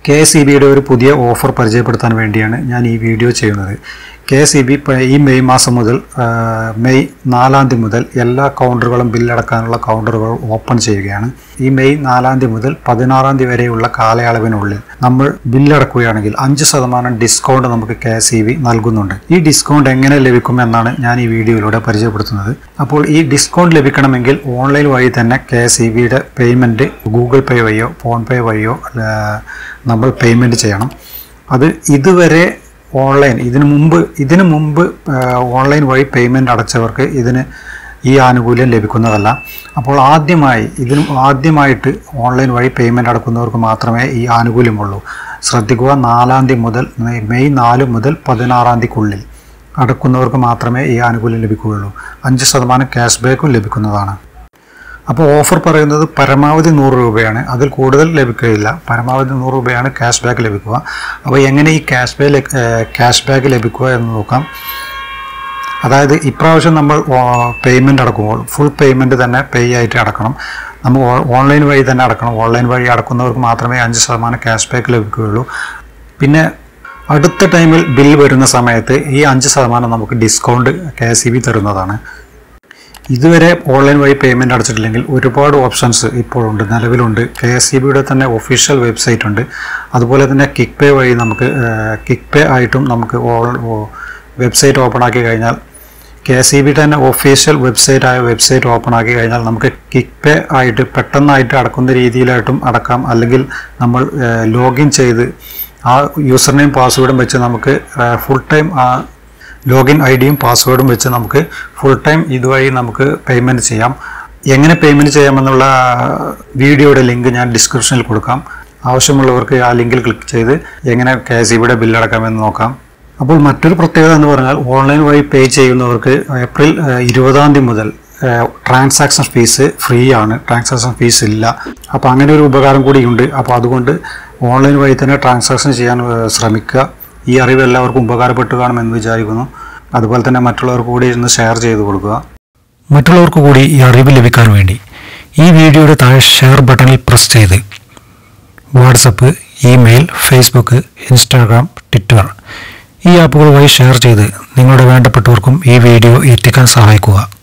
K S E ബിയുടെ ഒരു പുതിയ ഓഫർ പരിചയപ്പെടുത്താൻ വേണ്ടിയാണ് ഞാൻ ഈ വീഡിയോ ചെയ്യുന്നത് കെ എസ് ഇ ബി ഈ മെയ് മാസം മുതൽ ആ, മെയ് നാലാം തീയതി മുതൽ എല്ലാ കൗണ്ടറുകളും ബില്ലടക്കാനുള്ള കൗണ്ടറുകൾ ഓപ്പൺ ചെയ്യുകയാണ് ഈ മെയ് നാലാം തീയതി മുതൽ പതിനാറാം തീയതി വരെയുള്ള കാലയളവിനുള്ളിൽ നമ്മൾ ബില്ലടക്കുകയാണെങ്കിൽ അഞ്ച് ശതമാനം ഡിസ്കൗണ്ട് നമുക്ക് കെ എസ് ഇ ബി നൽകുന്നുണ്ട് ഈ ഡിസ്കൗണ്ട് എങ്ങനെ ലഭിക്കും എന്നാണ് ഞാൻ ഈ വീഡിയോയിലൂടെ പരിചയപ്പെടുത്തുന്നത് അപ്പോൾ ഈ ഡിസ്കൗണ്ട് ലഭിക്കണമെങ്കിൽ ഓൺലൈൻ വഴി തന്നെ കെ എസ് ഇ ബിയുടെ പേയ്മെൻറ്റ് ഗൂഗിൾ പേ വഴിയോ ഫോൺ പേ വഴിയോ ആ, നമ്മൾ പേയ്മെൻറ്റ് ചെയ്യണം അത് ഇതുവരെ ഓൺലൈൻ ഇതിനു മുമ്പ് ഇതിനു മുമ്പ് ആ, ഓൺലൈൻ വഴി പേയ്മെൻറ്റ് അടച്ചവർക്ക് ഇതിന് ഈ ആനുകൂല്യം ലഭിക്കുന്നതല്ല അപ്പോൾ ആദ്യമായി ഇതിന് ആദ്യമായിട്ട് ഓൺലൈൻ വഴി പേയ്മെൻറ്റ് അടക്കുന്നവർക്ക് മാത്രമേ ഈ ആനുകൂല്യമുള്ളൂ ശ്രദ്ധിക്കുക നാലാം തീയതി മുതൽ മെയ്- മെയ് നാല് മുതൽ പതിനാറാം തീയതിക്കുള്ളിൽ അടക്കുന്നവർക്ക് മാത്രമേ ഈ ആനുകൂല്യം ലഭിക്കുകയുള്ളൂ അഞ്ച് ശതമാനം ക്യാഷ് ബാക്കും ലഭിക്കുന്നതാണ് അപ്പോൾ ഓഫർ പറയുന്നത് പരമാവധി നൂറ് രൂപയാണ് അതിൽ കൂടുതൽ ലഭിക്കുകയില്ല പരമാവധി നൂറ് രൂപയാണ് ക്യാഷ് ബാക്ക് ലഭിക്കുക അപ്പോൾ എങ്ങനെ ഈ ക്യാഷ് ബാക്ക് ക്യാഷ് ബാക്ക് ലഭിക്കുക എന്ന് നോക്കാം അതായത് ഇപ്രാവശ്യം നമ്മൾ പേയ്മെൻറ്റ് അടക്കുമ്പോൾ ഫുൾ പേയ്മെൻറ്റ് തന്നെ പേ ആയിട്ട് അടക്കണം നമ്മൾ ഓൺലൈൻ വഴി തന്നെ അടക്കണം ഓൺലൈൻ വഴി അടക്കുന്നവർക്ക് മാത്രമേ അഞ്ച് ശതമാനം ക്യാഷ് ബാക്ക് ലഭിക്കുകയുള്ളൂ പിന്നെ അടുത്ത ടൈമിൽ ബിൽ വരുന്ന സമയത്ത് ഈ അഞ്ച് ശതമാനം നമുക്ക് discount K S E B തരുന്നതാണ് ഇതുവരെ ഓൺലൈൻ വഴി പേയ്മെൻറ്റ് അടച്ചിട്ടില്ലെങ്കിൽ ഒരുപാട് ഓപ്ഷൻസ് ഇപ്പോഴുണ്ട് നിലവിലുണ്ട് കെ എസ് ഇ ബിയുടെ തന്നെ ഒഫീഷ്യൽ വെബ്സൈറ്റ് ഉണ്ട് അതുപോലെ തന്നെ കിക്ക് പേ വഴി നമുക്ക് കിക്ക് പേ ആയിട്ടും നമുക്ക് വെബ്സൈറ്റ് ഓപ്പൺ ആക്കി കഴിഞ്ഞാൽ കെ എസ് ഇ ബിയുടെ തന്നെ ഒഫീഷ്യൽ വെബ്സൈറ്റ് ആയ വെബ്സൈറ്റ് ഓപ്പൺ ആക്കി കഴിഞ്ഞാൽ നമുക്ക് കിക്ക് പേ ആയിട്ട് പെട്ടെന്നായിട്ട് അടക്കുന്ന രീതിയിലായിട്ടും അടക്കാം അല്ലെങ്കിൽ നമ്മൾ ലോഗിൻ ചെയ്ത് ആ യൂസർ നെയിം പാസ്വേഡും വെച്ച് നമുക്ക് ഫുൾ ടൈം ആ ലോഗിൻ ഐ ഡിയും പാസ്വേഡും വെച്ച് നമുക്ക് ഫുൾ ടൈം ഇതുവഴി നമുക്ക് പേയ്മെൻറ്റ് ചെയ്യാം എങ്ങനെ പേയ്മെൻറ്റ് ചെയ്യാമെന്നുള്ള വീഡിയോയുടെ ലിങ്ക് ഞാൻ ഡിസ്ക്രിപ്ഷനിൽ കൊടുക്കാം ആവശ്യമുള്ളവർക്ക് ആ ലിങ്കിൽ ക്ലിക്ക് ചെയ്ത് എങ്ങനെ കെ എസ് ബിയുടെ ബില്ലടക്കാമെന്ന് നോക്കാം അപ്പോൾ മറ്റൊരു പ്രത്യേകത എന്ന് പറഞ്ഞാൽ ഓൺലൈൻ വഴി പേ ചെയ്യുന്നവർക്ക് ഏപ്രിൽ ഏഹ്, ഇരുപതാം തീയതി മുതൽ ട്രാൻസാക്ഷൻ ഫീസ് ഫ്രീ ആണ് ട്രാൻസാക്ഷൻ ഫീസ് ഇല്ല അപ്പോൾ അങ്ങനെ ഒരു ഉപകാരം കൂടിയുണ്ട് അപ്പോൾ അതുകൊണ്ട് ഓൺലൈൻ വഴി തന്നെ ട്രാൻസാക്ഷൻ ചെയ്യാൻ ഏഹ്, ശ്രമിക്കുക ഈ അറിവ് എല്ലാവർക്കും ഉപകാരപ്പെട്ടു കാണുമെന്ന് വിചാരിക്കുന്നു അതുപോലെ തന്നെ മറ്റുള്ളവർക്ക് കൂടി ഇന്ന് ഷെയർ ചെയ്ത് കൊടുക്കുക മറ്റുള്ളവർക്ക് കൂടി ഈ അറിവ് ലഭിക്കാൻ വേണ്ടി ഈ വീഡിയോയുടെ താഴെ ഷെയർ ബട്ടണിൽ പ്രസ് ചെയ്ത് WhatsApp email Facebook Instagram Twitter ഈ ആപ്പുകൾ വഴി ഷെയർ ചെയ്ത് നിങ്ങളുടെ വേണ്ടപ്പെട്ടവർക്കും ഈ വീഡിയോ എത്തിക്കാൻ സഹായിക്കുക